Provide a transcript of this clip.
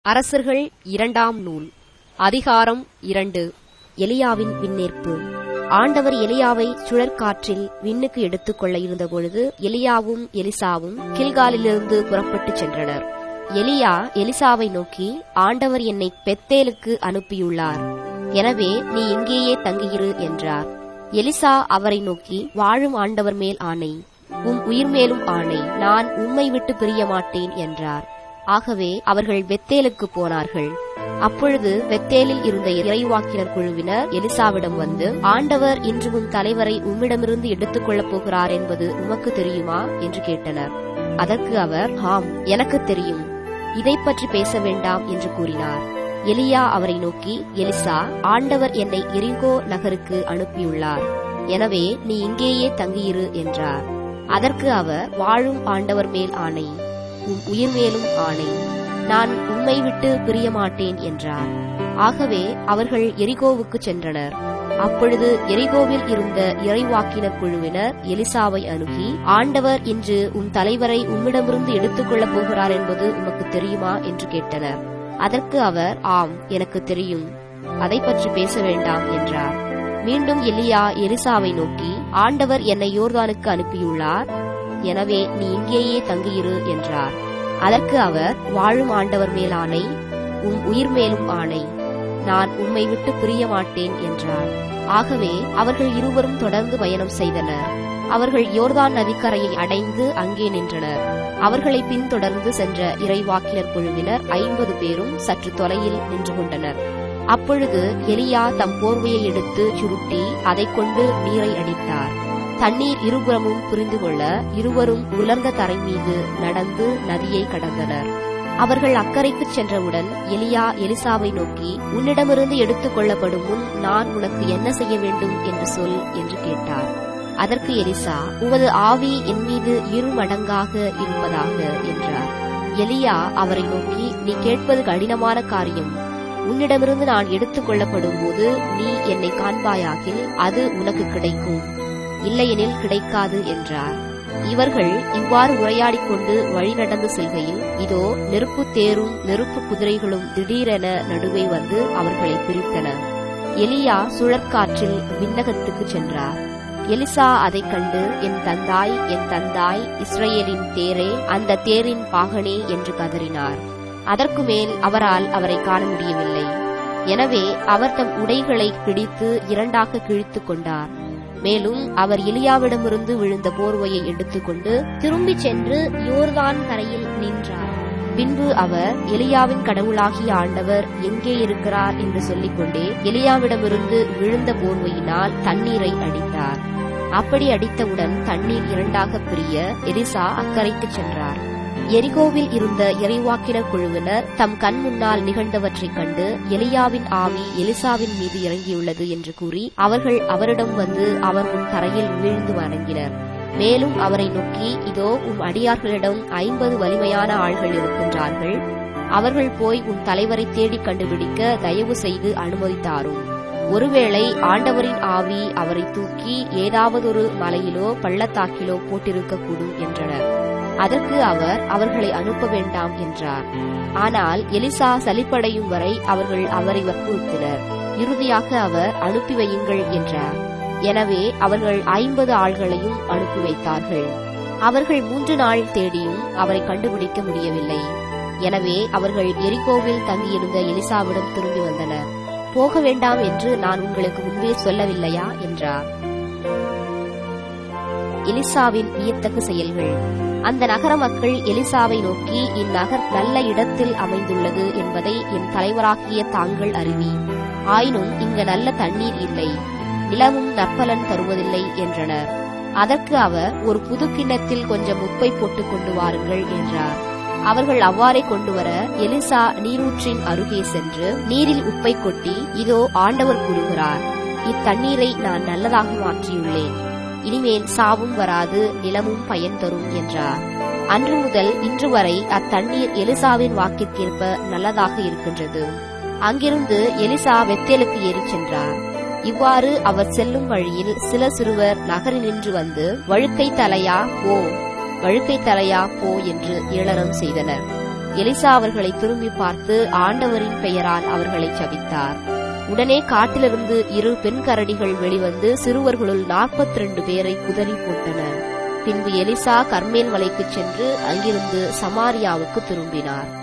அரசர்கள் இரண்டாம் நூல் அதிகாரம் இரண்டு எலியாவின் விண்ணேற்பு ஆண்டவர் எலியாவை சுழற்காற்றில் விண்ணுக்கு எடுத்துக்கொள்ள இருந்தபொழுது எலியாவும் எலிசாவும் கில்காலிலிருந்து புறப்பட்டுச் சென்றனர் எலியா எலிசாவை நோக்கி ஆண்டவர் என்னை பெத்தேலுக்கு அனுப்பியுள்ளார் எனவே நீ இங்கேயே தங்கியிரு என்றார் எலிசா அவரை நோக்கி வாழும் ஆண்டவர் மேல் ஆணை உம் உயிர் மேலும் ஆணை நான் உம்மை விட்டு பிரிய மாட்டேன் என்றார் ஆகவே அவர்கள் வெத்தேலுக்கு போனார்கள் அப்பொழுது வெத்தேலில் இருந்த இறைவாக்கினர் குழுவினர் எலிசாவிடம் வந்து ஆண்டவர் இன்று உம் தலைவரை உம்மிடமிருந்து எடுத்துக் கொள்ளப் போகிறார் என்பது உமக்கு தெரியுமா என்று கேட்டனர் அதற்கு அவர் ஆம் எனக்கு தெரியும் இதை பற்றி பேச வேண்டாம் என்று கூறினார் எலியா அவரை நோக்கி எலிசா ஆண்டவர் என்னை எரிகோ நகருக்கு அனுப்பியுள்ளார் எனவே நீ இங்கேயே தங்கியிரு என்றார் அதற்கு அவர் வாழும் ஆண்டவர் மேல் ஆணை உன் உயிர் மேலும் ஆணை நான் உம்மை விட்டு பிரிய மாட்டேன் என்றார் ஆகவே அவர்கள் எரிகோவுக்கு சென்றனர் அப்பொழுது எரிகோவில் இருந்த இறைவாக்கினர் குழுவினர் எலிசாவை அணுகி ஆண்டவர் இன்று உம் தலைவரை உம்மிடமிருந்து எடுத்துக் கொள்ளப் போகிறார் என்பது உமக்கு தெரியுமா என்று கேட்டனர் அதற்கு அவர் ஆம் எனக்கு தெரியும் அதை பற்றி பேச வேண்டாம் என்றார் மீண்டும் எலியா எலிசாவை நோக்கி ஆண்டவர் என்னை யோர்தானுக்கு அனுப்பியுள்ளார் எனவே நீ இங்கேயே தங்கியிரு என்றார் அதற்கு அவர் வாழும் ஆண்டவர் மேல் ஆணை உம் உயிர் மேலும் ஆணை நான் உம்மை விட்டு பிரிய மாட்டேன் என்றார் ஆகவே அவர்கள் இருவரும் தொடர்ந்து பயணம் செய்தனர் அவர்கள் யோர்தான் நதிக்கரையை அடைந்து அங்கே நின்றனர் அவர்களை பின்தொடர்ந்து சென்ற இறைவாக்கினர் குழுவினர் ஐம்பது பேரும் சற்று தொலையில் நின்று கொண்டனர் அப்பொழுது எலியா தம் போர்வையை எடுத்து சுருட்டி அதைக் கொண்டு நீரை அடித்தார் தண்ணீர் இருபுறமும் புரிந்து கொள்ள இருவரும் உலர்ந்த தரை மீது நடந்து நதியை கடந்தனர் அவர்கள் அக்கறைக்கு சென்றவுடன் எலியா எலிசாவை நோக்கி உன்னிடமிருந்து எடுத்துக் கொள்ளப்படும் முன் நான் உனக்கு என்ன செய்ய வேண்டும் என்று சொல் என்று கேட்டார் அதற்கு எலிசா உமது ஆவி என் மீது இரு மடங்காக இருப்பதாக என்றார் எலியா அவரை நோக்கி நீ கேட்பது கடினமான காரியம் உன்னிடமிருந்து நான் எடுத்துக் கொள்ளப்படும் போது நீ என்னை காண்பாயாகில் அது உனக்கு கிடைக்கும் இல்லையெனில் கிடைக்காது என்றார் இவர்கள் இவ்வாறு உரையாடிக் கொண்டு வழி நடந்து செல்கையில் இதோ நெருப்பு தேரும் நெருப்பு குதிரைகளும் திடீரென நடுவே வந்து அவர்களை பிரித்தன எலியா சுழற்காற்றில் விண்ணகத்துக்கு சென்றார் எலிசா அதைக் கண்டு என் தந்தாய் என் தந்தாய் இஸ்ரேலின் தேரே அந்த தேரின் பாகனே என்று கதறினார் அதற்கு மேல் அவரால் அவரை காண முடியவில்லை எனவே அவர் தம் உடைகளை பிடித்து இரண்டாக கிழித்துக் கொண்டார் மேலும் அவர் எலியாவிடமிருந்து விழுந்த போர்வையை எடுத்துக்கொண்டு திரும்பிச் சென்று யோர்தான் கரையில் நின்றார் பின்பு அவர் எலியாவின் கடவுளாகிய ஆண்டவர் எங்கே இருக்கிறார் என்று சொல்லிக்கொண்டே எலியாவிடமிருந்து விழுந்த போர்வையினால் தண்ணீரை அடித்தார் அப்படி அடித்தவுடன் தண்ணீர் இரண்டாக பிரிய எலிசா அக்கறைக்கு சென்றார் எரிகோவில் இருந்த இறைவாக்கினர் குழுவினர் தம் கண் முன்னால் நிகழ்ந்தவற்றைக் கண்டு எலியாவின் ஆவி எலிசாவின் மீது இறங்கியுள்ளது என்று கூறி அவர்கள் அவரிடம் வந்து அவர் முன் தரையில் வீழ்ந்து வணங்கினர் மேலும் அவரை நோக்கி இதோ உம் அடியார்களிடம் ஐம்பது வலிமையான ஆள்கள் இருக்கின்றார்கள் அவர்கள் போய் உன் தலைவரை தேடி கண்டுபிடிக்க தயவு செய்து அனுமதித்தாரும் ஒருவேளை ஆண்டவரின் ஆவி அவரை தூக்கி ஏதாவதொரு மலையிலோ பள்ளத்தாக்கிலோ போட்டிருக்கக்கூடும் என்றனர் அதற்கு அவர் அவர்களை அனுப்ப வேண்டாம் என்றார் ஆனால் எலிசா சலிப்படையும் வரை அவர்கள் அவரை வற்புறுத்தினர் இறுதியாக அவர் அனுப்பி வையுங்கள் என்றார் எனவே அவர்கள் ஐம்பது ஆள்களையும் அனுப்பி வைத்தார்கள் அவர்கள் மூன்று நாள் தேடியும் அவரை கண்டுபிடிக்க முடியவில்லை எனவே அவர்கள் எரிகோவில் தங்கியிருந்த எலிசாவிடம் திரும்பி வந்தனர் போக வேண்டாம் என்று நான் உங்களுக்கு முன்பே சொல்லவில்லையா என்றார் எலிசாவின் வியத்தகு செயல்கள் அந்த நகர மக்கள் எலிசாவை நோக்கி இந்நகர் நல்ல இடத்தில் அமைந்துள்ளது என்பதை என் தலைவராகிய தாங்கள் அறிவி ஆயினும் இங்கு நல்ல தண்ணீர் இல்லை நிலமும் நற்பலன் தருவதில்லை என்றனர் அதற்கு அவர் ஒரு புது கிண்ணத்தில் கொஞ்சம் உப்பை போட்டுக் கொண்டு வாருங்கள் என்றார் அவர்கள் அவ்வாறே கொண்டு வர எலிசா நீரூற்றின் அருகே சென்று நீரில் உப்பை கொட்டி இதோ ஆண்டவர் கூறுகிறார் இத்தண்ணீரை நான் நல்லதாக மாற்றியுள்ளேன் இனிமேல் சாவும் வராது நிலமும் பயன் தரும் என்றார் அன்று முதல் இன்று வரை அத்தண்ணீர் எலிசாவின் வாக்கிற்கேற்ப நல்லதாக இருக்கின்றது அங்கிருந்து எலிசா வெத்தேலுக்கு ஏறிச் சென்றார் இவ்வாறு அவர் செல்லும் வழியில் சில சிறுவர் நகரில் நின்று வந்து வழுக்கை தலையா போ வழுக்கை தலையா போ என்று ஏளனம் செய்தனர் எலிசா அவர்களை திரும்பி பார்த்து ஆண்டவரின் பெயரால் அவர்களை சபித்தார் உடனே காட்டிலிருந்து இரு பெண் கரடிகள் வெளிவந்து சிறுவர்களுள் நாற்பத்தி ரெண்டு பேரை குதறி போட்டன பின்பு எலிசா கர்மேல் மலைக்குச் சென்று அங்கிருந்து சமாரியாவுக்கு திரும்பினார்